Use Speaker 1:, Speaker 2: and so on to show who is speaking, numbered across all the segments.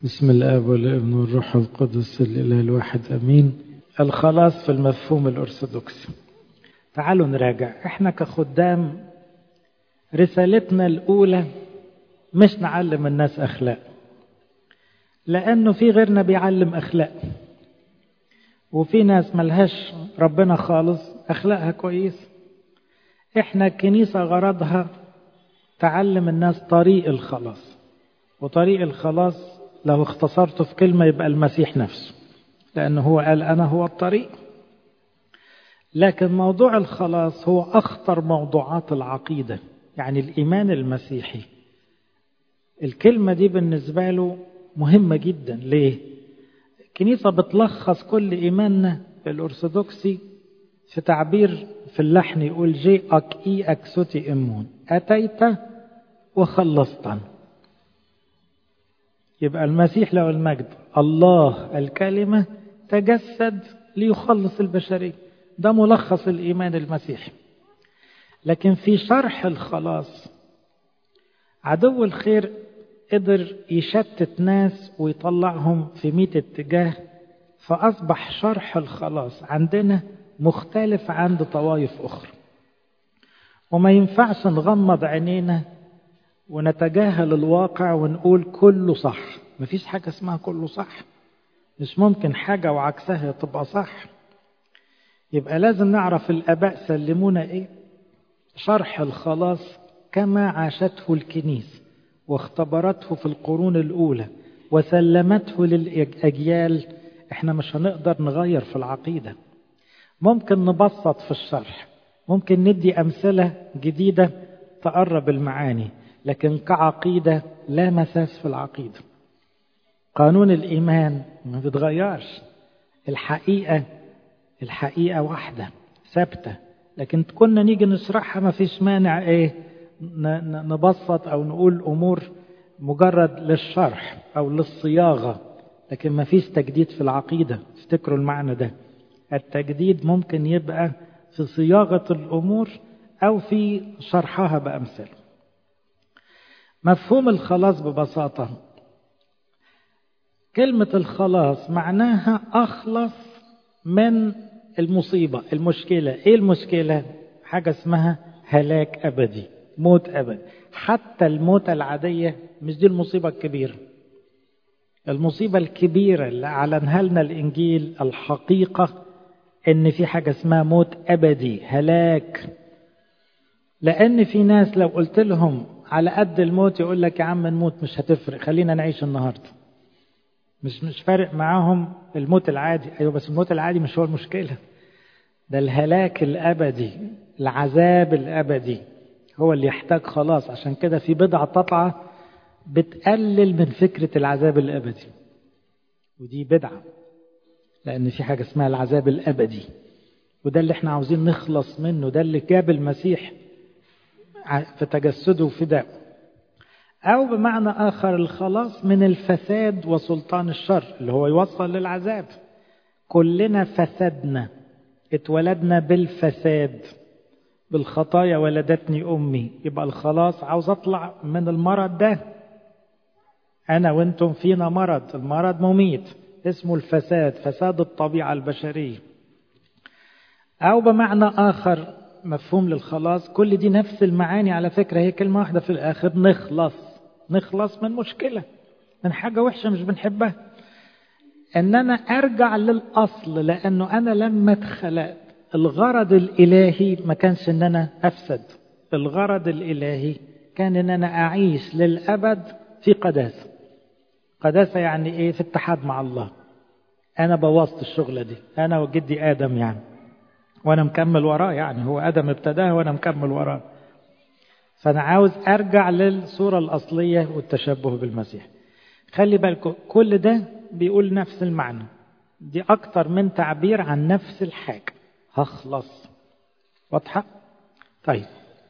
Speaker 1: بسم الآب والابن والروح القدس الإله الواحد أمين الخلاص في المفهوم الأرثوذكسي تعالوا نراجع احنا كخدام رسالتنا الأولى مش نعلم الناس أخلاق لأنه في غيرنا بيعلم أخلاق وفي ناس ملهاش ربنا خالص أخلاقها كويس احنا الكنيسة غرضها تعلم الناس طريق الخلاص وطريق الخلاص لو اختصرته في كلمة يبقى المسيح نفسه لأنه هو قال أنا هو الطريق لكن موضوع الخلاص هو أخطر موضوعات العقيدة يعني الإيمان المسيحي الكلمة دي بالنسبة له مهمة جدا ليه؟ الكنيسة بتلخص كل إيماننا الأرثوذكسي في تعبير في اللحن يقول جي أك إي أكسوتي إمون أتيت وخلصتنا يبقى المسيح له المجد الله الكلمة تجسد ليخلص البشرية ده ملخص الإيمان المسيحي لكن في شرح الخلاص عدو الخير قدر يشتت ناس ويطلعهم في مئة اتجاه فأصبح شرح الخلاص عندنا مختلف عند طوائف أخرى وما ينفعش نغمض عينينا ونتجاهل الواقع ونقول كله صح مفيش حاجة اسمها كله صح مش ممكن حاجة وعكسها تبقى صح يبقى لازم نعرف الآباء سلمونا إيه شرح الخلاص كما عاشته الكنيسة واختبرته في القرون الأولى وسلمته للأجيال احنا مش هنقدر نغير في العقيدة ممكن نبسط في الشرح ممكن ندي أمثلة جديدة تقرب المعاني لكن كعقيدة لا مساس في العقيدة قانون الإيمان ما بيتغيرش الحقيقة الحقيقة واحدة ثابتة لكن كنا نيجي نشرحها ما فيش مانع ايه نبسط او نقول امور مجرد للشرح او للصياغة لكن ما فيش تجديد في العقيدة افتكروا المعنى ده التجديد ممكن يبقى في صياغة الامور او في شرحها بأمثال مفهوم الخلاص ببساطة كلمة الخلاص معناها أخلص من المصيبة المشكلة إيه المشكلة حاجة اسمها هلاك أبدي موت أبدي حتى الموت العادية مش دي المصيبة الكبيرة المصيبة الكبيرة اللي أعلنها لنا الإنجيل الحقيقة إن في حاجة اسمها موت أبدي هلاك لأن في ناس لو قلت لهم على قد الموت يقول لك يا عم نموت مش هتفرق خلينا نعيش النهارده مش مش فارق معاهم الموت العادي ايوه بس الموت العادي مش هو المشكله ده الهلاك الابدي العذاب الابدي هو اللي يحتاج خلاص عشان كده في بضعه تطلع بتقلل من فكره العذاب الابدي ودي بدعه لان في حاجه اسمها العذاب الابدي وده اللي احنا عاوزين نخلص منه ده اللي جاب المسيح في تجسده وفدائه أو بمعنى آخر الخلاص من الفساد وسلطان الشر اللي هو يوصل للعذاب كلنا فسدنا اتولدنا بالفساد بالخطايا ولدتني أمي يبقى الخلاص عاوز أطلع من المرض ده أنا وأنتم فينا مرض المرض مميت اسمه الفساد فساد الطبيعة البشرية أو بمعنى آخر مفهوم للخلاص كل دي نفس المعاني على فكرة هي كلمة واحدة في الآخر نخلص نخلص من مشكلة من حاجة وحشة مش بنحبها ان انا ارجع للاصل لانه انا لما اتخلقت الغرض الالهي ما كانش ان انا افسد الغرض الالهي كان ان انا اعيش للابد في قداسة قداسة يعني ايه في اتحاد مع الله انا بوظت الشغلة دي انا وجدي ادم يعني وانا مكمل وراه يعني هو ادم ابتداها وانا مكمل وراه فانا عاوز ارجع للصوره الاصليه والتشبه بالمسيح خلي بالكم كل ده بيقول نفس المعنى دي اكتر من تعبير عن نفس الحاجه هخلص واضحه طيب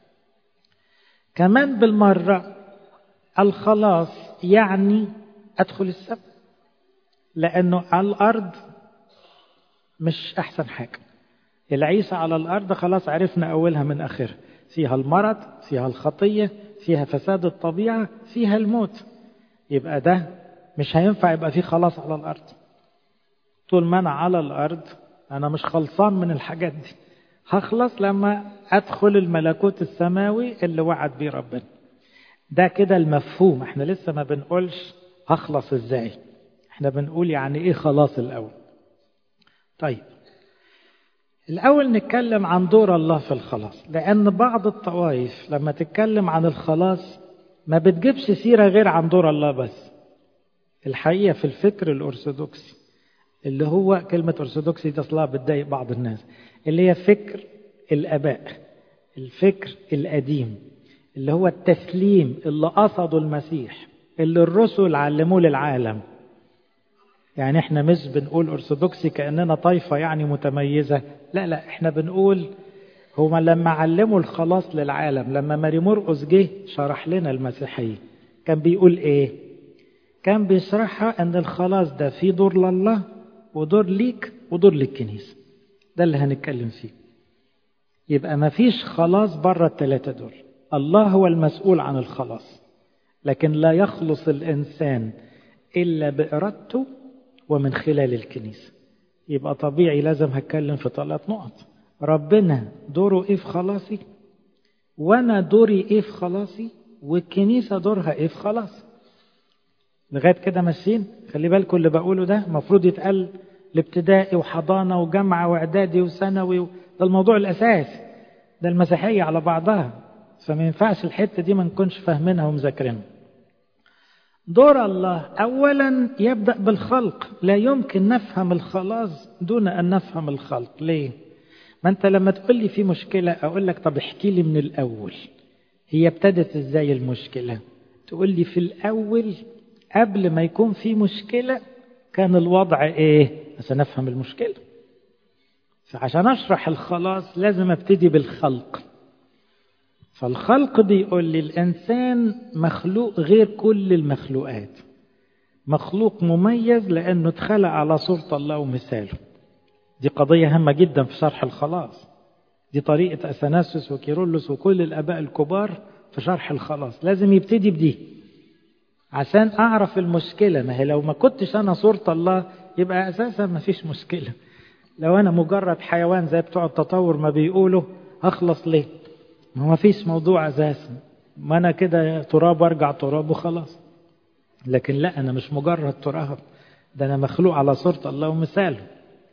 Speaker 1: كمان بالمره الخلاص يعني ادخل السبت لانه على الارض مش احسن حاجه العيسى على الأرض خلاص عرفنا أولها من آخرها فيها المرض فيها الخطية فيها فساد الطبيعة فيها الموت يبقى ده مش هينفع يبقى فيه خلاص على الأرض طول ما أنا على الأرض أنا مش خلصان من الحاجات دي هخلص لما أدخل الملكوت السماوي اللي وعد بيه ربنا ده كده المفهوم احنا لسه ما بنقولش هخلص ازاي احنا بنقول يعني ايه خلاص الأول طيب الأول نتكلم عن دور الله في الخلاص لأن بعض الطوائف لما تتكلم عن الخلاص ما بتجيبش سيرة غير عن دور الله بس الحقيقة في الفكر الأرثوذكسي اللي هو كلمة أرثوذكسي تصلها بتضايق بعض الناس اللي هي فكر الآباء الفكر القديم اللي هو التسليم اللي قصده المسيح اللي الرسل علموه للعالم يعني احنا مش بنقول أرثوذكسي كأننا طائفة يعني متميزة لا لا احنا بنقول هما لما علموا الخلاص للعالم لما ماري مرقس جه شرح لنا المسيحية كان بيقول ايه كان بيشرحها ان الخلاص ده في دور لله ودور ليك ودور للكنيسة ده اللي هنتكلم فيه يبقى ما فيش خلاص بره الثلاثة دول الله هو المسؤول عن الخلاص لكن لا يخلص الإنسان إلا بإرادته ومن خلال الكنيسة يبقى طبيعي لازم هتكلم في ثلاث نقط ربنا دوره ايه في خلاصي وانا دوري ايه في خلاصي والكنيسة دورها ايه في خلاصي لغاية كده ماشيين خلي بالكم اللي بقوله ده المفروض يتقال لابتدائي وحضانة وجامعة واعدادي وثانوي ده الموضوع الأساسي ده المسيحية على بعضها فما ينفعش الحتة دي ما نكونش فاهمينها ومذاكرينها دور الله أولا يبدأ بالخلق لا يمكن نفهم الخلاص دون أن نفهم الخلق ليه؟ ما أنت لما تقول لي في مشكلة أقول لك طب احكي لي من الأول هي ابتدت إزاي المشكلة تقول لي في الأول قبل ما يكون في مشكلة كان الوضع إيه عشان أفهم المشكلة فعشان أشرح الخلاص لازم أبتدي بالخلق فالخلق بيقول لي الإنسان مخلوق غير كل المخلوقات مخلوق مميز لأنه اتخلق على صورة الله ومثاله دي قضية هامة جدا في شرح الخلاص دي طريقة أثناسوس وكيرلس وكل الآباء الكبار في شرح الخلاص لازم يبتدي بدي عشان أعرف المشكلة ما هي لو ما كنتش أنا صورة الله يبقى أساسا ما فيش مشكلة لو أنا مجرد حيوان زي بتوع التطور ما بيقولوا هخلص ليه ما فيش موضوع أساسا ما أنا كده تراب وارجع تراب وخلاص لكن لا أنا مش مجرد تراب ده أنا مخلوق على صورة الله ومثاله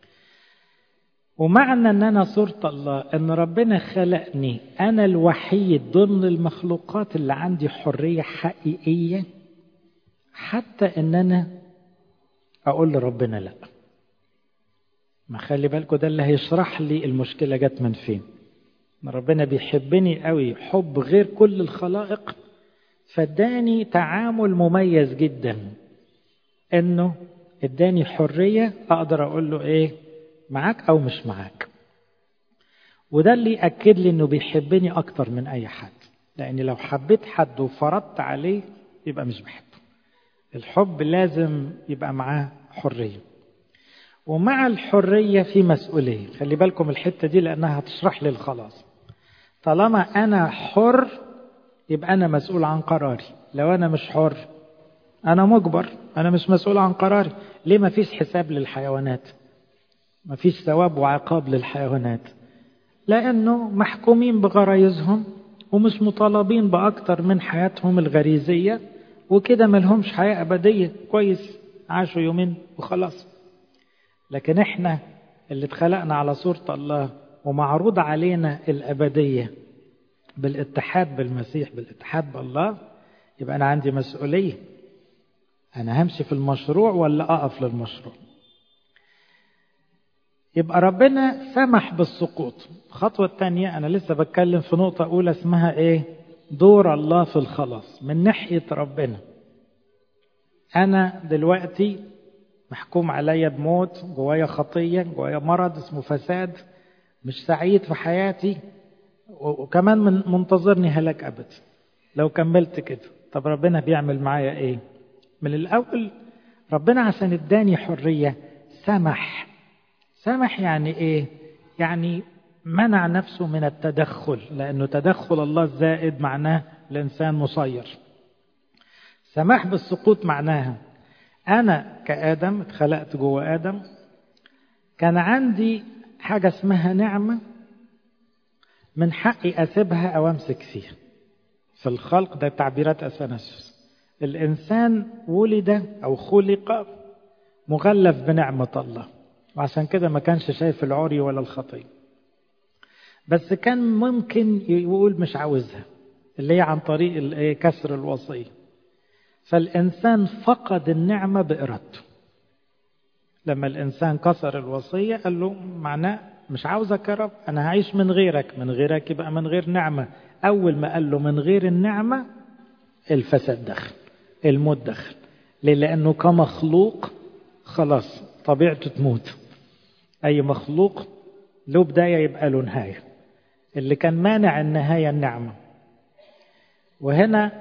Speaker 1: ومعنى أن أنا صورة الله أن ربنا خلقني أنا الوحيد ضمن المخلوقات اللي عندي حرية حقيقية حتى أن أنا أقول لربنا لا ما خلي بالكم ده اللي هيشرح لي المشكلة جت من فين ربنا بيحبني قوي حب غير كل الخلائق فاداني تعامل مميز جدا انه اداني حرية اقدر اقول له ايه معاك او مش معاك وده اللي يأكد لي انه بيحبني اكتر من اي حد لان لو حبيت حد وفرضت عليه يبقى مش بحبه الحب لازم يبقى معاه حرية ومع الحرية في مسؤولية خلي بالكم الحتة دي لأنها هتشرح لي الخلاص طالما أنا حر يبقى أنا مسؤول عن قراري لو أنا مش حر أنا مجبر أنا مش مسؤول عن قراري ليه ما فيش حساب للحيوانات ما فيش ثواب وعقاب للحيوانات لأنه محكومين بغرايزهم ومش مطالبين بأكتر من حياتهم الغريزية وكده ملهمش حياة أبدية كويس عاشوا يومين وخلاص لكن احنا اللي اتخلقنا على صورة الله ومعروض علينا الأبدية بالاتحاد بالمسيح بالاتحاد بالله يبقى أنا عندي مسؤولية أنا همشي في المشروع ولا أقف للمشروع يبقى ربنا سمح بالسقوط الخطوة الثانية أنا لسه بتكلم في نقطة أولى اسمها إيه دور الله في الخلاص من ناحية ربنا أنا دلوقتي محكوم عليا بموت جوايا خطية جوايا مرض اسمه فساد مش سعيد في حياتي وكمان من منتظرني هلاك أبد لو كملت كده طب ربنا بيعمل معايا إيه من الأول ربنا عشان اداني حرية سمح سمح يعني إيه يعني منع نفسه من التدخل لأنه تدخل الله الزائد معناه الإنسان مسير سمح بالسقوط معناها أنا كآدم اتخلقت جوه آدم كان عندي حاجة اسمها نعمة من حقي أسيبها أو أمسك فيها في الخلق ده تعبيرات أثناسيوس الإنسان ولد أو خلق مغلف بنعمة الله وعشان كده ما كانش شايف العري ولا الخطية بس كان ممكن يقول مش عاوزها اللي هي عن طريق كسر الوصية فالإنسان فقد النعمة بإرادته لما الإنسان كسر الوصية قال له معناه مش عاوزك يا رب أنا هعيش من غيرك من غيرك يبقى من غير نعمة أول ما قال له من غير النعمة الفساد دخل الموت دخل ليه لأنه كمخلوق خلاص طبيعته تموت أي مخلوق له بداية يبقى له نهاية اللي كان مانع النهاية النعمة وهنا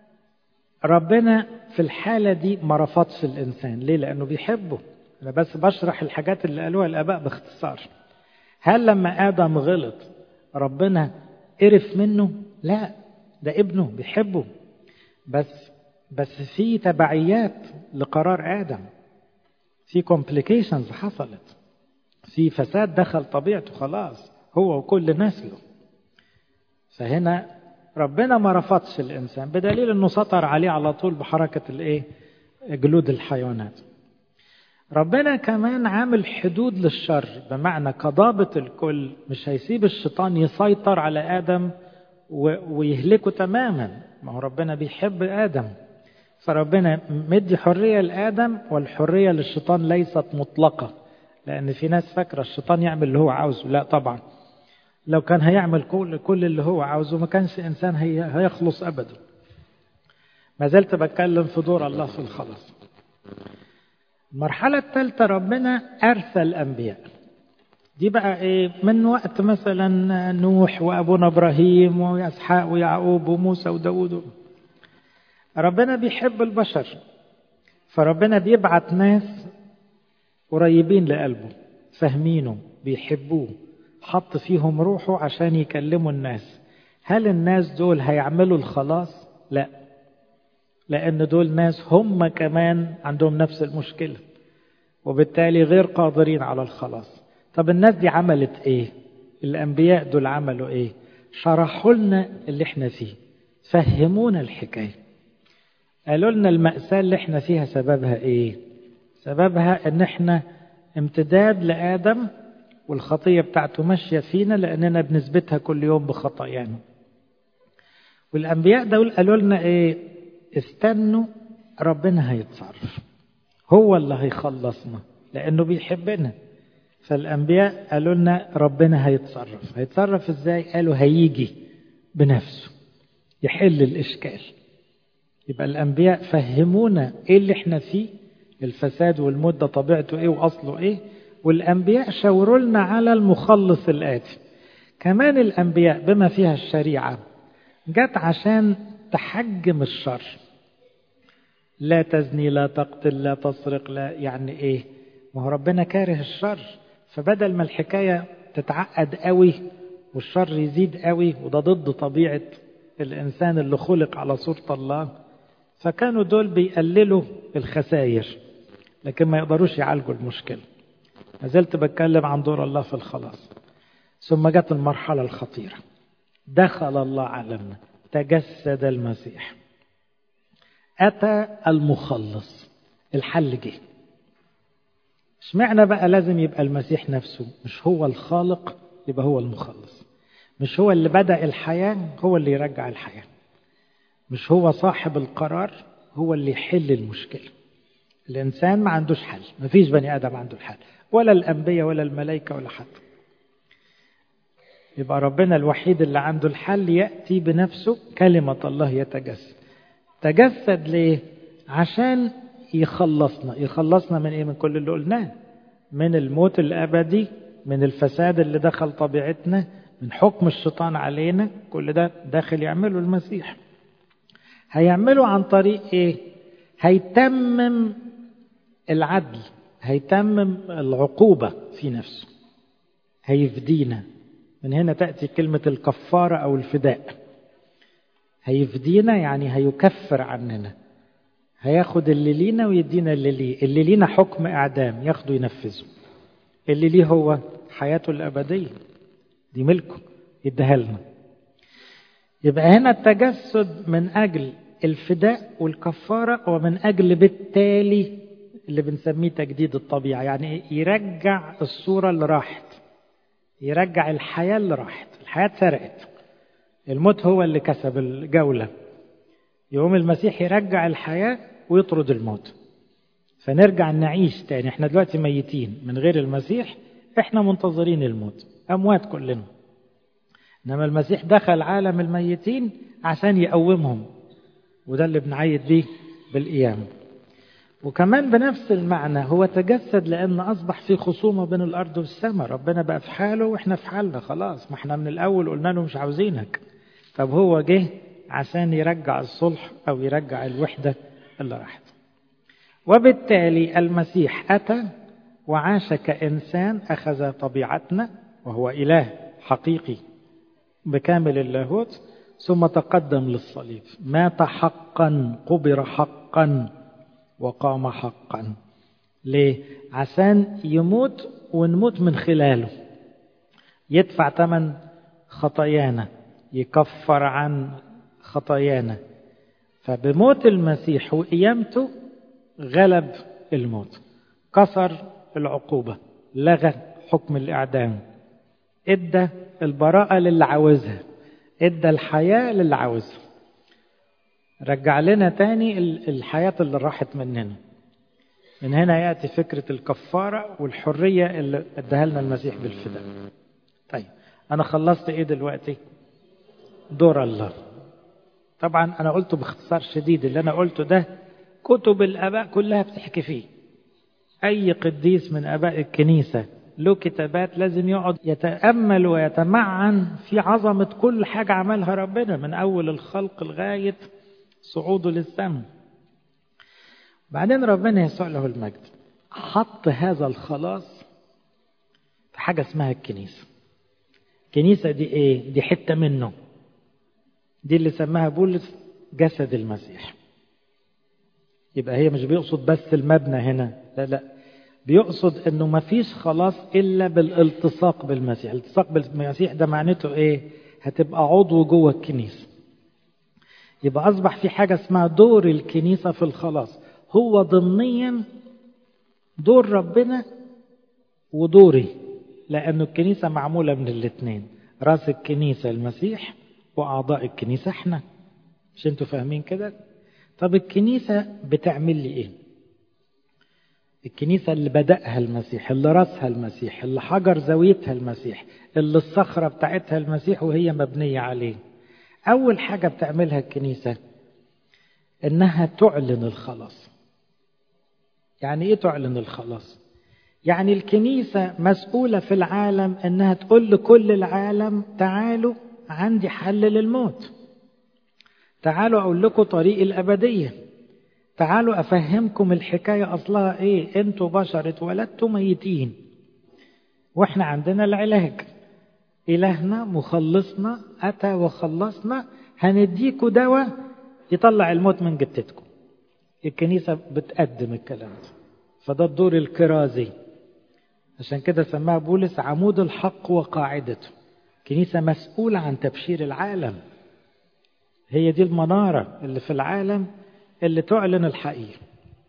Speaker 1: ربنا في الحالة دي ما رفضش الإنسان ليه لأنه بيحبه أنا بس بشرح الحاجات اللي قالوها الآباء باختصار هل لما آدم غلط ربنا قرف منه لا ده ابنه بيحبه بس بس في تبعيات لقرار آدم في كومبليكيشنز حصلت في فساد دخل طبيعته خلاص هو وكل نسله فهنا ربنا ما رفضش الإنسان بدليل أنه سطر عليه على طول بحركة الإيه جلود الحيوانات ربنا كمان عامل حدود للشر بمعنى كضابط الكل مش هيسيب الشيطان يسيطر على آدم ويهلكه تماما ما هو ربنا بيحب آدم فربنا مدي حرية لآدم والحرية للشيطان ليست مطلقة لأن في ناس فاكرة الشيطان يعمل اللي هو عاوزه لا طبعا لو كان هيعمل كل, كل اللي هو عاوزه ما كانش إنسان هي هيخلص أبدا ما زلت بتكلم في دور الله في الخلاص المرحلة الثالثة ربنا أرسل الأنبياء دي بقى إيه من وقت مثلا نوح وأبونا إبراهيم وإسحاق ويعقوب وموسى وداود ربنا بيحب البشر فربنا بيبعت ناس قريبين لقلبه فاهمينه بيحبوه حط فيهم روحه عشان يكلموا الناس هل الناس دول هيعملوا الخلاص لا لأن دول ناس هم كمان عندهم نفس المشكلة وبالتالي غير قادرين على الخلاص طب الناس دي عملت ايه الأنبياء دول عملوا ايه شرحوا لنا اللي احنا فيه فهمونا الحكاية قالوا لنا المأساة اللي احنا فيها سببها ايه سببها ان احنا امتداد لآدم والخطية بتاعته ماشية فينا لأننا بنثبتها كل يوم بخطايانا والأنبياء دول قالوا لنا ايه استنوا ربنا هيتصرف هو اللي هيخلصنا لأنه بيحبنا فالأنبياء قالوا لنا ربنا هيتصرف هيتصرف ازاي قالوا هيجي بنفسه يحل الإشكال يبقى الأنبياء فهمونا إيه اللي احنا فيه الفساد والموت ده طبيعته إيه وأصله إيه والأنبياء شاوروا لنا على المخلص الآتي كمان الأنبياء بما فيها الشريعة جت عشان تحجم الشر لا تزني لا تقتل لا تسرق لا يعني ايه ما هو ربنا كاره الشر فبدل ما الحكاية تتعقد قوي والشر يزيد قوي وده ضد طبيعة الإنسان اللي خلق على صورة الله فكانوا دول بيقللوا الخسائر لكن ما يقدروش يعالجوا المشكلة ما زلت بتكلم عن دور الله في الخلاص ثم جت المرحلة الخطيرة دخل الله عالمنا تجسد المسيح أتى المخلص الحل جه اشمعنى بقى لازم يبقى المسيح نفسه مش هو الخالق يبقى هو المخلص مش هو اللي بدأ الحياة هو اللي يرجع الحياة مش هو صاحب القرار هو اللي يحل المشكلة الإنسان ما عندوش حل ما فيش بني آدم عنده الحل ولا الأنبياء ولا الملائكة ولا حد يبقى ربنا الوحيد اللي عنده الحل يأتي بنفسه كلمة الله يتجسد تجسد ليه عشان يخلصنا يخلصنا من ايه من كل اللي قلناه من الموت الابدي من الفساد اللي دخل طبيعتنا من حكم الشيطان علينا كل ده داخل يعمله المسيح هيعمله عن طريق ايه هيتمم العدل هيتمم العقوبة في نفسه هيفدينا من هنا تأتي كلمة الكفارة أو الفداء هيفدينا يعني هيكفر عننا هياخد اللي لينا ويدينا اللي ليه اللي لينا حكم إعدام ياخده ينفذه اللي ليه هو حياته الأبدية دي ملكه يديها لنا يبقى هنا التجسد من أجل الفداء والكفارة ومن أجل بالتالي اللي بنسميه تجديد الطبيعة يعني يرجع الصورة اللي راحت يرجع الحياة اللي راحت الحياة اتسرقت الموت هو اللي كسب الجولة يقوم المسيح يرجع الحياة ويطرد الموت فنرجع نعيش تاني احنا دلوقتي ميتين من غير المسيح احنا منتظرين الموت أموات كلنا إنما المسيح دخل عالم الميتين عشان يقومهم وده اللي بنعيد بيه بالقيامة وكمان بنفس المعنى هو تجسد لأن أصبح في خصومة بين الأرض والسماء ربنا بقى في حاله وإحنا في حالنا خلاص ما إحنا من الأول قلنا له مش عاوزينك طب هو جه عشان يرجع الصلح أو يرجع الوحدة اللي راحت وبالتالي المسيح أتى وعاش كإنسان أخذ طبيعتنا وهو إله حقيقي بكامل اللاهوت ثم تقدم للصليب مات حقا قبر حقا وقام حقا ليه عشان يموت ونموت من خلاله يدفع ثمن خطايانا يكفر عن خطايانا فبموت المسيح وقيامته غلب الموت كسر العقوبة لغى حكم الإعدام ادى البراءة للي عاوزها ادى الحياة للي عاوزها رجع لنا تاني الحياة اللي راحت مننا من هنا يأتي فكرة الكفارة والحرية اللي اداها لنا المسيح بالفداء طيب أنا خلصت إيه دلوقتي دور الله طبعا أنا قلته باختصار شديد اللي أنا قلته ده كتب الآباء كلها بتحكي فيه أي قديس من آباء الكنيسة له كتابات لازم يقعد يتأمل ويتمعن في عظمة كل حاجة عملها ربنا من أول الخلق لغاية صعوده للسماء بعدين ربنا يسوع له المجد حط هذا الخلاص في حاجة اسمها الكنيسة الكنيسة دي ايه دي حتة منه دي اللي سماها بولس جسد المسيح يبقى هي مش بيقصد بس المبنى هنا لا لا بيقصد انه ما فيش خلاص الا بالالتصاق بالمسيح الالتصاق بالمسيح ده معناته ايه هتبقى عضو جوه الكنيسه يبقى اصبح في حاجه اسمها دور الكنيسه في الخلاص هو ضمنيا دور ربنا ودوري لانه الكنيسه معموله من الاثنين راس الكنيسه المسيح واعضاء الكنيسه احنا مش انتوا فاهمين كده طب الكنيسه بتعمل لي ايه الكنيسة اللي بدأها المسيح اللي رأسها المسيح اللي حجر زاويتها المسيح اللي الصخرة بتاعتها المسيح وهي مبنية عليه أول حاجة بتعملها الكنيسة إنها تعلن الخلاص يعني إيه تعلن الخلاص يعني الكنيسة مسؤولة في العالم إنها تقول لكل العالم تعالوا عندي حل للموت تعالوا أقول لكم طريق الأبدية تعالوا أفهمكم الحكاية أصلها إيه أنتوا بشر اتولدتوا ميتين وإحنا عندنا العلاج إلهنا مخلصنا أتى وخلصنا هنديكوا دواء يطلع الموت من جتتكم الكنيسة بتقدم الكلام ده فده الدور الكرازي عشان كده سماها بولس عمود الحق وقاعدته كنيسة مسؤولة عن تبشير العالم هي دي المنارة اللي في العالم اللي تعلن الحقيقة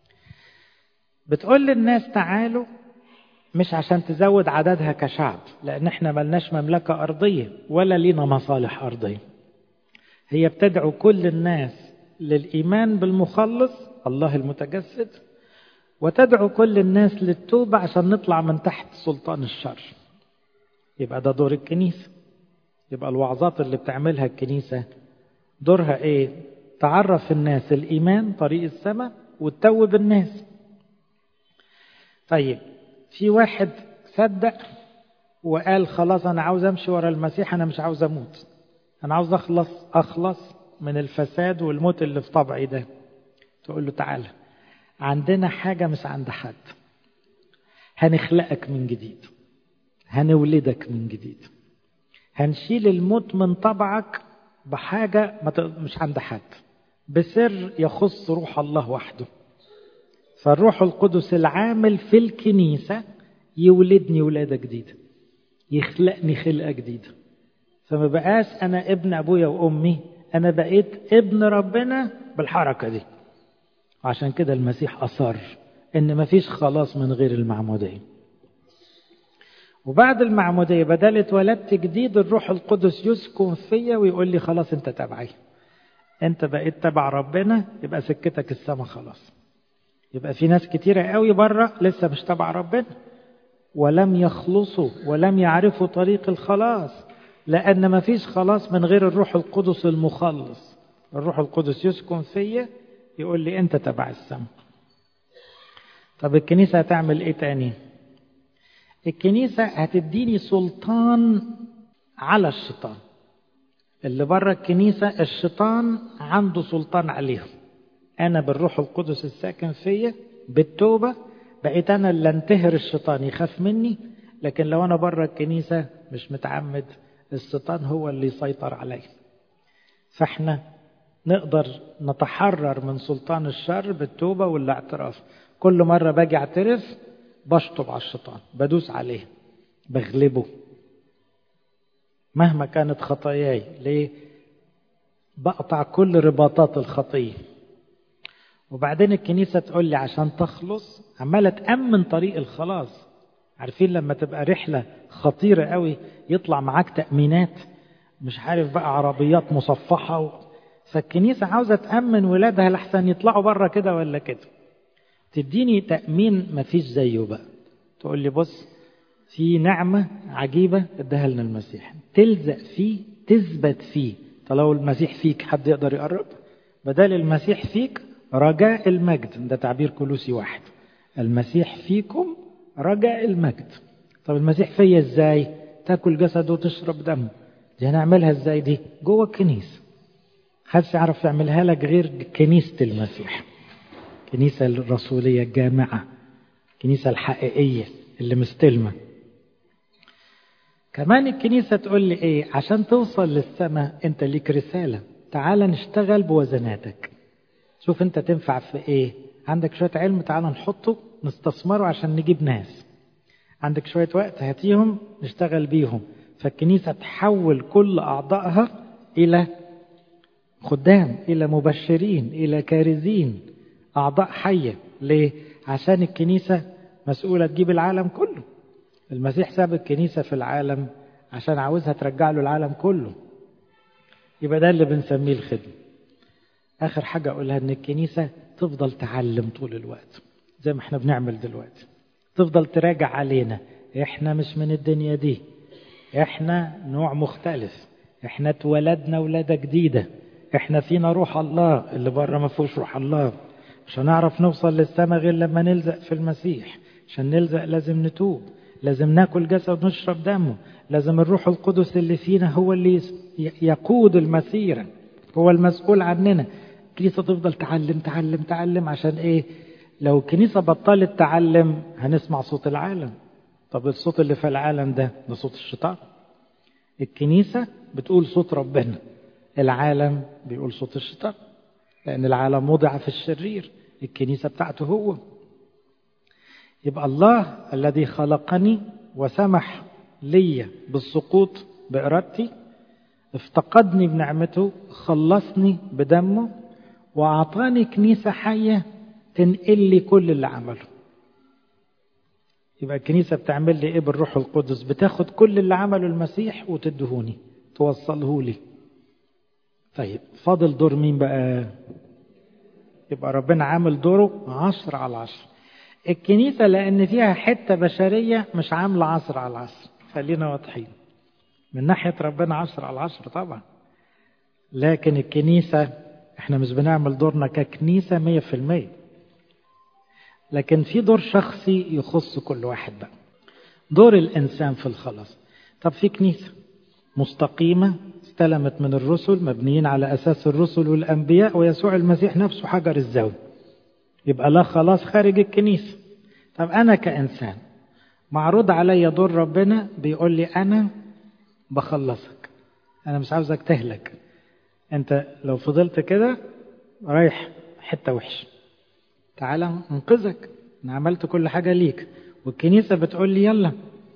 Speaker 1: بتقول للناس تعالوا مش عشان تزود عددها كشعب لأن احنا ملناش مملكة أرضية ولا لينا مصالح أرضية هي بتدعو كل الناس للإيمان بالمخلص الله المتجسد وتدعو كل الناس للتوبة عشان نطلع من تحت سلطان الشر يبقى ده دور الكنيسة يبقى الوعظات اللي بتعملها الكنيسة دورها ايه تعرف الناس الإيمان طريق السماء وتتوب الناس طيب في واحد صدق وقال خلاص أنا عاوز أمشي ورا المسيح أنا مش عاوز أموت أنا عاوز أخلص أخلص من الفساد والموت اللي في طبعي ده تقول له تعالى عندنا حاجة مش عند حد هنخلقك من جديد هنولدك من جديد هنشيل الموت من طبعك بحاجة مش عند حد بسر يخص روح الله وحده فالروح القدس العامل في الكنيسة يولدني ولادة جديدة يخلقني خلقة جديدة فما بقاش أنا ابن أبويا وأمي أنا بقيت ابن ربنا بالحركة دي عشان كده المسيح أصر إن مفيش خلاص من غير المعمودية وبعد المعمودية بدل اتولدت جديد الروح القدس يسكن فيا ويقول لي خلاص انت تبعي انت بقيت تبع ربنا يبقى سكتك السما خلاص يبقى في ناس كتيرة قوي بره لسه مش تبع ربنا ولم يخلصوا ولم يعرفوا طريق الخلاص لأن ما فيش خلاص من غير الروح القدس المخلص الروح القدس يسكن فيا يقول لي انت تبع السما طب الكنيسة هتعمل ايه تاني الكنيسة هتديني سلطان على الشيطان اللي بره الكنيسة الشيطان عنده سلطان عليهم أنا بالروح القدس الساكن فيا بالتوبة بقيت أنا اللي انتهر الشيطان يخاف مني لكن لو أنا بره الكنيسة مش متعمد الشيطان هو اللي يسيطر علي فاحنا نقدر نتحرر من سلطان الشر بالتوبة والاعتراف كل مرة باجي اعترف بشطب على الشيطان بدوس عليه بغلبه مهما كانت خطاياي ليه بقطع كل رباطات الخطية وبعدين الكنيسة تقول لي عشان تخلص عمالة تأمن طريق الخلاص عارفين لما تبقى رحلة خطيرة قوي يطلع معاك تأمينات مش عارف بقى عربيات مصفحة و... فالكنيسة عاوزة تأمن ولادها لحسن يطلعوا بره كده ولا كده تديني تأمين مفيش زيه بقى تقول لي بص في نعمة عجيبة اداها لنا المسيح تلزق فيه تثبت فيه طب لو المسيح فيك حد يقدر يقرب بدل المسيح فيك رجاء المجد ده تعبير كلوسي واحد المسيح فيكم رجاء المجد طب المسيح فيا ازاي تاكل جسده وتشرب دمه دي هنعملها ازاي دي جوه الكنيسه محدش يعرف يعملها لك غير كنيسه المسيح الكنيسه الرسوليه الجامعه الكنيسه الحقيقيه اللي مستلمه كمان الكنيسه تقول لي ايه عشان توصل للسماء انت ليك رساله تعال نشتغل بوزناتك شوف انت تنفع في ايه عندك شويه علم تعال نحطه نستثمره عشان نجيب ناس عندك شوية وقت هاتيهم نشتغل بيهم فالكنيسة تحول كل أعضائها إلى خدام إلى مبشرين إلى كارزين أعضاء حية ليه؟ عشان الكنيسة مسؤولة تجيب العالم كله المسيح ساب الكنيسة في العالم عشان عاوزها ترجع له العالم كله يبقى ده اللي بنسميه الخدمة آخر حاجة أقولها إن الكنيسة تفضل تعلم طول الوقت زي ما احنا بنعمل دلوقتي تفضل تراجع علينا احنا مش من الدنيا دي احنا نوع مختلف احنا اتولدنا ولادة جديدة احنا فينا روح الله اللي بره ما فيهوش روح الله مش هنعرف نوصل للسماء غير لما نلزق في المسيح عشان نلزق لازم نتوب لازم ناكل جسد ونشرب دمه لازم الروح القدس اللي فينا هو اللي يقود المسيرة هو المسؤول عننا الكنيسة تفضل تعلم تعلم تعلم عشان ايه لو الكنيسة بطلت تعلم هنسمع صوت العالم طب الصوت اللي في العالم ده ده صوت الشيطان الكنيسة بتقول صوت ربنا العالم بيقول صوت الشيطان لأن العالم وضع في الشرير الكنيسة بتاعته هو يبقى الله الذي خلقني وسمح لي بالسقوط بإرادتي افتقدني بنعمته خلصني بدمه وأعطاني كنيسة حية تنقل لي كل اللي عمله يبقى الكنيسة بتعمل لي ايه بالروح القدس بتاخد كل اللي عمله المسيح وتدهوني توصله لي طيب فاضل دور مين بقى يبقى ربنا عامل دوره عشر على عشر الكنيسة لأن فيها حتة بشرية مش عاملة عشر على عشر خلينا واضحين من ناحية ربنا عشر على عشر طبعا لكن الكنيسة احنا مش بنعمل دورنا ككنيسة مية في المية لكن في دور شخصي يخص كل واحد بقى دور الإنسان في الخلاص طب في كنيسة مستقيمة استلمت من الرسل مبنيين على أساس الرسل والأنبياء ويسوع المسيح نفسه حجر الزاوية يبقى لا خلاص خارج الكنيسة طب أنا كإنسان معروض عليا دور ربنا بيقول لي أنا بخلصك أنا مش عاوزك تهلك أنت لو فضلت كده رايح حتة وحش تعالى انقذك انا عملت كل حاجة ليك والكنيسة بتقول لي يلا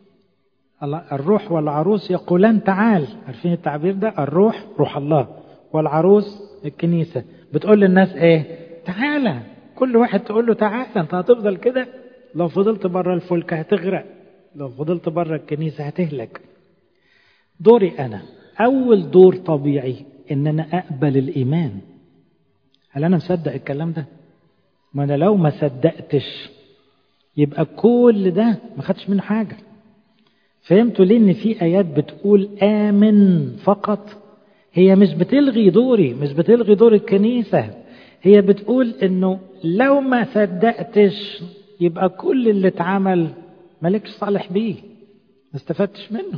Speaker 1: الروح والعروس يقولان تعال عارفين التعبير ده الروح روح الله والعروس الكنيسة بتقول للناس ايه تعالى كل واحد تقول له تعالى انت هتفضل كده لو فضلت بره الفلك هتغرق لو فضلت بره الكنيسة هتهلك دوري أنا أول دور طبيعي إن أنا أقبل الإيمان هل أنا مصدق الكلام ده؟ ما أنا لو ما صدقتش يبقى كل ده ما خدش منه حاجة فهمتوا ليه إن في آيات بتقول آمن فقط هي مش بتلغي دوري مش بتلغي دور الكنيسة هي بتقول إنه لو ما صدقتش يبقى كل اللي اتعمل مالكش صالح بيه ما استفدتش منه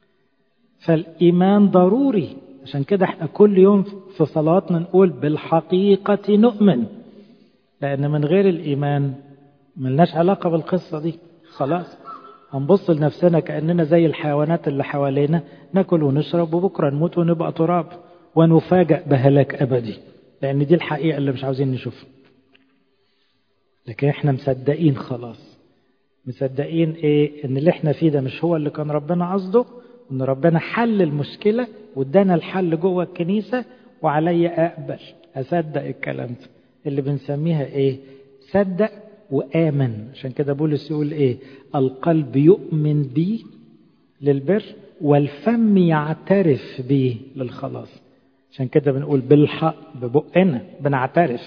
Speaker 1: فالإيمان ضروري عشان كده احنا كل يوم في صلاتنا نقول بالحقيقة نؤمن لأن من غير الإيمان ملناش علاقة بالقصة دي خلاص هنبص لنفسنا كأننا زي الحيوانات اللي حوالينا ناكل ونشرب وبكرة نموت ونبقى تراب ونفاجأ بهلاك أبدي لأن دي الحقيقة اللي مش عاوزين نشوفها لكن احنا مصدقين خلاص مصدقين ايه ان اللي احنا فيه ده مش هو اللي كان ربنا قصده ان ربنا حل المشكلة وادانا الحل جوه الكنيسة وعلي اقبل اصدق الكلام ده اللي بنسميها ايه صدق وامن عشان كده بولس يقول ايه القلب يؤمن بي للبر والفم يعترف بيه للخلاص عشان كده بنقول بالحق ببقنا بنعترف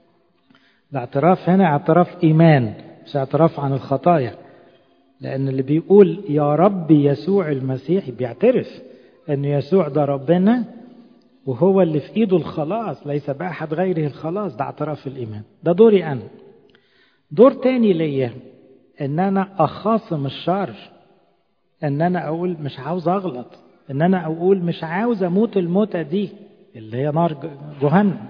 Speaker 1: الاعتراف هنا اعتراف ايمان مش اعتراف عن الخطايا لأن اللي بيقول يا رب يسوع المسيح بيعترف أن يسوع ده ربنا وهو اللي في إيده الخلاص ليس بأحد غيره الخلاص ده اعتراف الإيمان ده دوري أنا دور تاني ليا أن أنا أخاصم الشر أن أنا أقول مش عاوز أغلط أن أنا أقول مش عاوز أموت الموتة دي اللي هي نار جهنم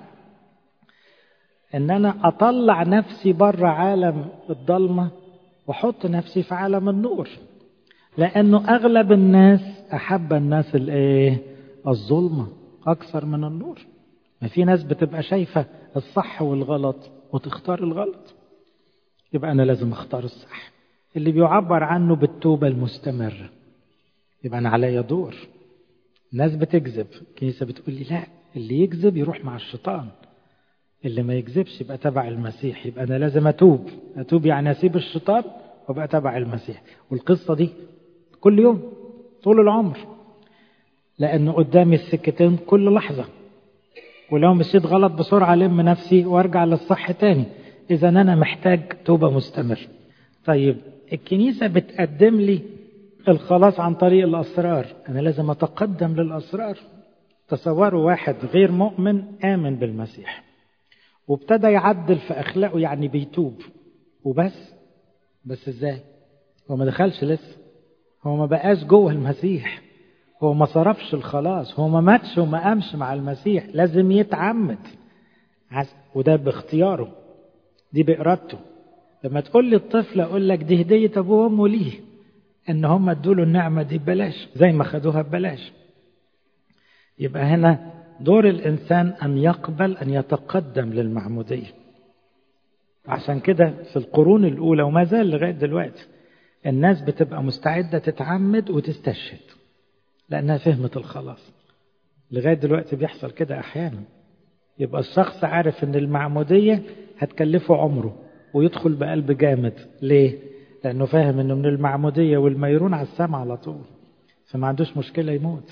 Speaker 1: ان انا اطلع نفسي بره عالم الضلمه واحط نفسي في عالم النور لانه اغلب الناس احب الناس الايه الظلمه اكثر من النور ما في ناس بتبقى شايفه الصح والغلط وتختار الغلط يبقى انا لازم اختار الصح اللي بيعبر عنه بالتوبه المستمره يبقى انا عليا دور ناس بتكذب الكنيسه بتقول لي لا اللي يكذب يروح مع الشيطان اللي ما يكذبش يبقى تبع المسيح يبقى أنا لازم أتوب أتوب يعني أسيب الشيطان وأبقى تبع المسيح والقصة دي كل يوم طول العمر لأنه قدامي السكتين كل لحظة ولو مشيت غلط بسرعة لم نفسي وارجع للصح تاني إذا أنا محتاج توبة مستمر طيب الكنيسة بتقدم لي الخلاص عن طريق الأسرار أنا لازم أتقدم للأسرار تصوروا واحد غير مؤمن آمن بالمسيح وابتدى يعدل في أخلاقه يعني بيتوب وبس بس ازاي هو ما دخلش لسه هو ما بقاش جوه المسيح هو ما صرفش الخلاص هو ما ماتش وما قامش مع المسيح لازم يتعمد وده باختياره دي بإرادته لما تقول لي الطفل أقول لك دي هدية أبوه وأمه ليه إن هم ادوا له النعمة دي ببلاش زي ما خدوها ببلاش يبقى هنا دور الإنسان أن يقبل أن يتقدم للمعمودية عشان كده في القرون الأولى وما زال لغاية دلوقتي الناس بتبقى مستعدة تتعمد وتستشهد لأنها فهمت الخلاص لغاية دلوقتي بيحصل كده أحيانا يبقى الشخص عارف أن المعمودية هتكلفه عمره ويدخل بقلب جامد ليه؟ لأنه فاهم أنه من المعمودية والميرون على السماء على طول فما عندوش مشكلة يموت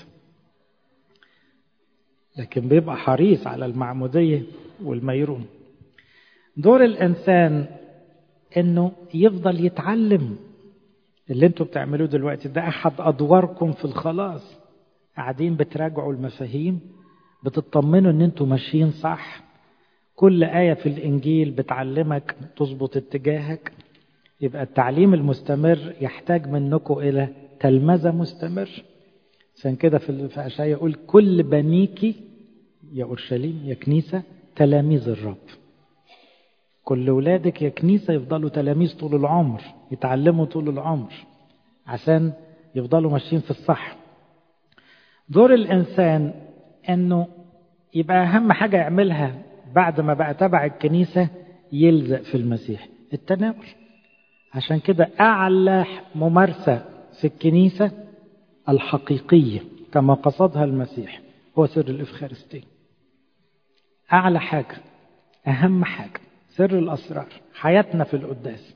Speaker 1: لكن بيبقى حريص على المعمودية والميرون دور الإنسان إنه يفضل يتعلم اللي انتوا بتعملوه دلوقتي ده أحد أدواركم في الخلاص قاعدين بتراجعوا المفاهيم بتطمنوا إن انتوا ماشيين صح كل آية في الإنجيل بتعلمك تظبط اتجاهك يبقى التعليم المستمر يحتاج منكم إلى تلمذة مستمر عشان كده في أشعياء يقول كل بنيكي يا أورشليم يا كنيسة تلاميذ الرب كل ولادك يا كنيسة يفضلوا تلاميذ طول العمر يتعلموا طول العمر عشان يفضلوا ماشيين في الصح دور الإنسان أنه يبقى أهم حاجة يعملها بعد ما بقى تبع الكنيسة يلزق في المسيح التناول عشان كده أعلى ممارسة في الكنيسة الحقيقية كما قصدها المسيح هو سر الإفخارستية أعلى حاجة أهم حاجة سر الأسرار حياتنا في القداس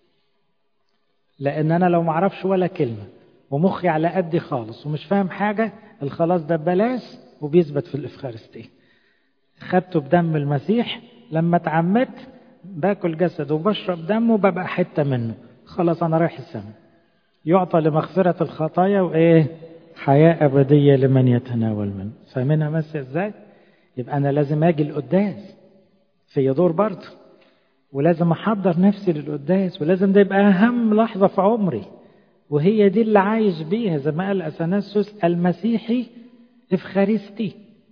Speaker 1: لأن أنا لو معرفش ولا كلمة ومخي على قدي خالص ومش فاهم حاجة الخلاص ده ببلاش وبيثبت في الإفخارستية خدته بدم المسيح لما اتعمدت باكل جسد وبشرب دمه ببقى حتة منه خلاص أنا رايح السماء يعطى لمغفرة الخطايا وإيه حياة أبدية لمن يتناول منه فاهمينها ماشية إزاي يبقى أنا لازم أجي القداس في دور برضه ولازم أحضر نفسي للقداس ولازم ده يبقى أهم لحظة في عمري وهي دي اللي عايش بيها زي ما قال أثناسيوس المسيحي إفخارستي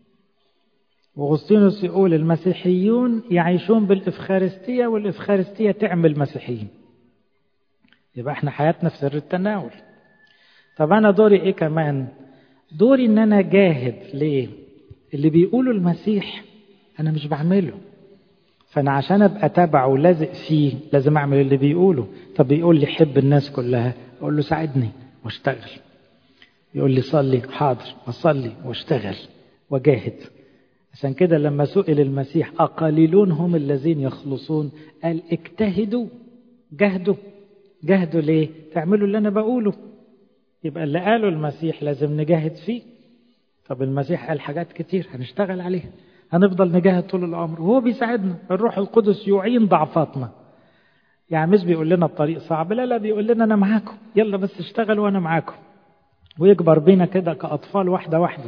Speaker 1: وغسطينوس يقول المسيحيون يعيشون بالإفخارستية والإفخارستية تعمل مسيحيين يبقى احنا حياتنا في سر التناول طب أنا دوري إيه كمان دوري إن أنا جاهد ليه اللي بيقوله المسيح أنا مش بعمله فأنا عشان أبقى تابعه ولازق فيه لازم أعمل اللي بيقوله طب بيقول لي حب الناس كلها أقول له ساعدني واشتغل يقول لي صلي حاضر أصلي واشتغل وجاهد عشان كده لما سئل المسيح أقليلون هم الذين يخلصون قال اجتهدوا جهدوا جهدوا ليه تعملوا اللي أنا بقوله يبقى اللي قاله المسيح لازم نجاهد فيه طب المسيح قال حاجات كتير هنشتغل عليها هنفضل نجاهد طول العمر وهو بيساعدنا الروح القدس يعين ضعفاتنا يعني مش بيقول لنا الطريق صعب لا لا بيقول لنا أنا معاكم يلا بس اشتغلوا وأنا معاكم ويكبر بينا كده كأطفال واحدة واحدة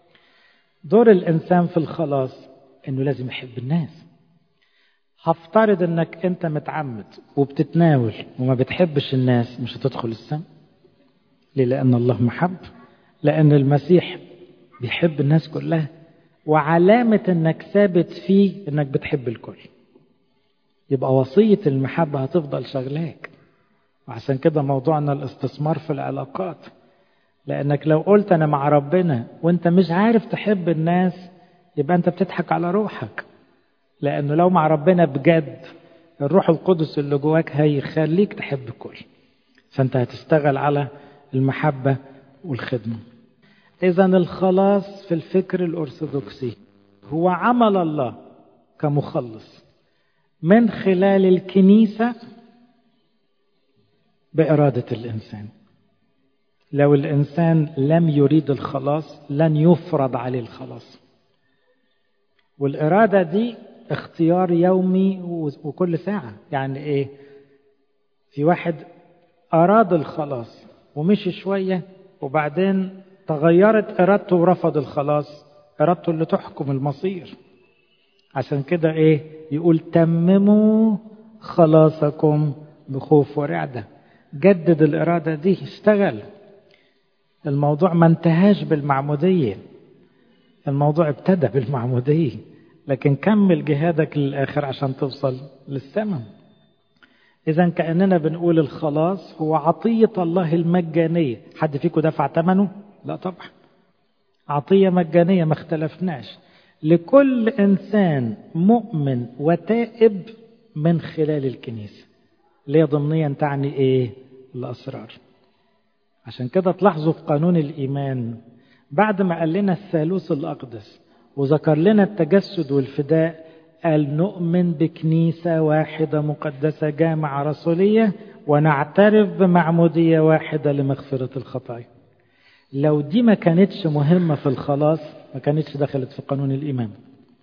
Speaker 1: دور الإنسان في الخلاص إنه لازم يحب الناس هفترض إنك أنت متعمد وبتتناول وما بتحبش الناس مش هتدخل السماء ليه لأن الله محب لأن المسيح بيحب الناس كلها وعلامة إنك ثابت فيه إنك بتحب الكل يبقى وصية المحبة هتفضل شغلاك وعشان كده موضوعنا الاستثمار في العلاقات لأنك لو قلت أنا مع ربنا وأنت مش عارف تحب الناس يبقى أنت بتضحك على روحك لأنه لو مع ربنا بجد الروح القدس اللي جواك هيخليك تحب الكل فأنت هتشتغل على المحبة والخدمة إذا الخلاص في الفكر الأرثوذكسي هو عمل الله كمخلص من خلال الكنيسة بإرادة الإنسان لو الإنسان لم يريد الخلاص لن يفرض عليه الخلاص والإرادة دي اختيار يومي وكل ساعة يعني إيه في واحد أراد الخلاص ومشي شوية وبعدين تغيرت إرادته ورفض الخلاص إرادته اللي تحكم المصير عشان كده إيه يقول تمموا خلاصكم بخوف ورعدة جدد الإرادة دي اشتغل الموضوع ما انتهاش بالمعمودية الموضوع ابتدى بالمعمودية لكن كمل جهادك للآخر عشان توصل للسماء إذا كأننا بنقول الخلاص هو عطية الله المجانية حد فيكم دفع ثمنه؟ لا طبعا عطية مجانية ما اختلفناش لكل إنسان مؤمن وتائب من خلال الكنيسة اللي ضمنيا تعني إيه؟ الأسرار عشان كده تلاحظوا في قانون الإيمان بعد ما قال لنا الثالوث الأقدس وذكر لنا التجسد والفداء قال نؤمن بكنيسة واحدة مقدسة جامعة رسولية ونعترف بمعمودية واحدة لمغفرة الخطايا لو دي ما كانتش مهمة في الخلاص ما كانتش دخلت في قانون الإيمان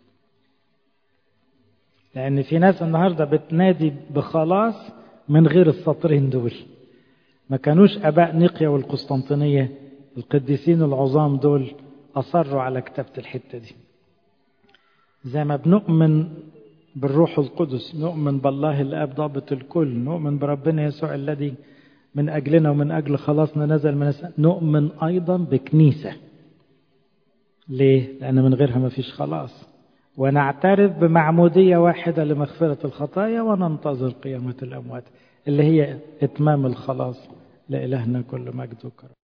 Speaker 1: لأن في ناس النهاردة بتنادي بخلاص من غير السطرين دول ما كانوش أباء نقيا والقسطنطينية القديسين العظام دول أصروا على كتابة الحتة دي زي ما بنؤمن بالروح القدس نؤمن بالله الآب ضابط الكل نؤمن بربنا يسوع الذي من أجلنا ومن أجل خلاصنا نزل من السماء نؤمن أيضا بكنيسة ليه؟ لأن من غيرها ما فيش خلاص ونعترف بمعمودية واحدة لمغفرة الخطايا وننتظر قيامة الأموات اللي هي إتمام الخلاص لإلهنا كل مجد وكرم